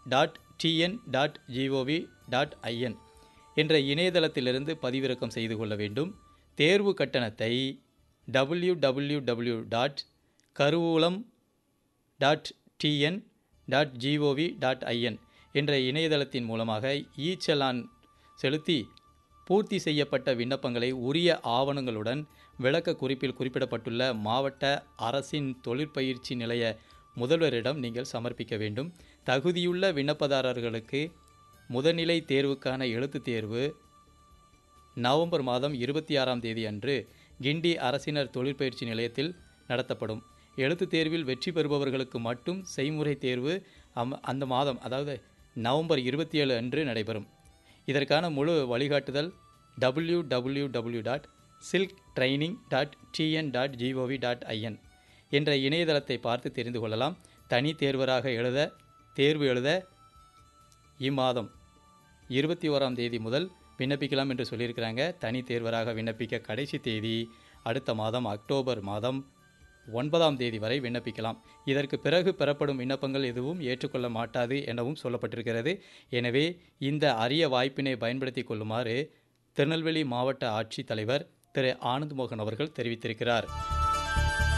dot TN dot GOV dot IN என்ற இணையதளத்திலிருந்து பதிவிறக்கம் செய்து கொள்ள வேண்டும் தேர்வு கட்டணத்தை டபிள்யூ டபிள்யூ டபிள்யூ டாட் கருவூலம் dot TN dot GOV dot IN என்ற இணையதளத்தின் மூலமாக இ செலான் செலுத்தி பூர்த்தி செய்யப்பட்ட விண்ணப்பங்களை உரிய ஆவணங்களுடன் விளக்க குறிப்பில் குறிப்பிடப்பட்டுள்ள மாவட்ட அரசின் தொழிற்பயிற்சி நிலைய முதல்வரிடம் நீங்கள் சமர்ப்பிக்க வேண்டும் தகுதியுள்ள விண்ணப்பதாரர்களுக்கு முதல்நிலை தேர்வுக்கான எழுத்துத் தேர்வு நவம்பர் மாதம் இருபத்தி ஆறாம் தேதி அன்று கிண்டி அரசினர் தொழிற்பயிற்சி நிலையத்தில் நடத்தப்படும் எழுத்துத் தேர்வில் வெற்றி பெறுபவர்களுக்கு மட்டும் செய்முறை தேர்வு அம் அந்த மாதம் அதாவது நவம்பர் இருபத்தி ஏழு அன்று நடைபெறும் இதற்கான முழு வழிகாட்டுதல் W W W dot silk training dot TN dot GOV dot IN என்ற இணையதளத்தை பார்த்து தெரிந்து கொள்ளலாம் தனி தேர்வராக எழுத தேர்வு எழுத இம்மாதம் இருபத்தி ஓராம் தேதி முதல் விண்ணப்பிக்கலாம் என்று சொல்லியிருக்கிறாங்க தனி தேர்வராக விண்ணப்பிக்க கடைசி தேதி அடுத்த மாதம் அக்டோபர் மாதம் ஒன்பதாம் தேதி வரை விண்ணப்பிக்கலாம் இதற்கு பிறகு பெறப்படும் விண்ணப்பங்கள் எதுவும் ஏற்றுக்கொள்ள மாட்டாது எனவும் சொல்லப்பட்டிருக்கிறது எனவே இந்த அரிய வாய்ப்பினை பயன்படுத்தி கொள்ளுமாறு திருநெல்வேலி மாவட்ட ஆட்சித்தலைவர் திரு ஆனந்த் மோகன் அவர்கள் தெரிவித்திருக்கிறார்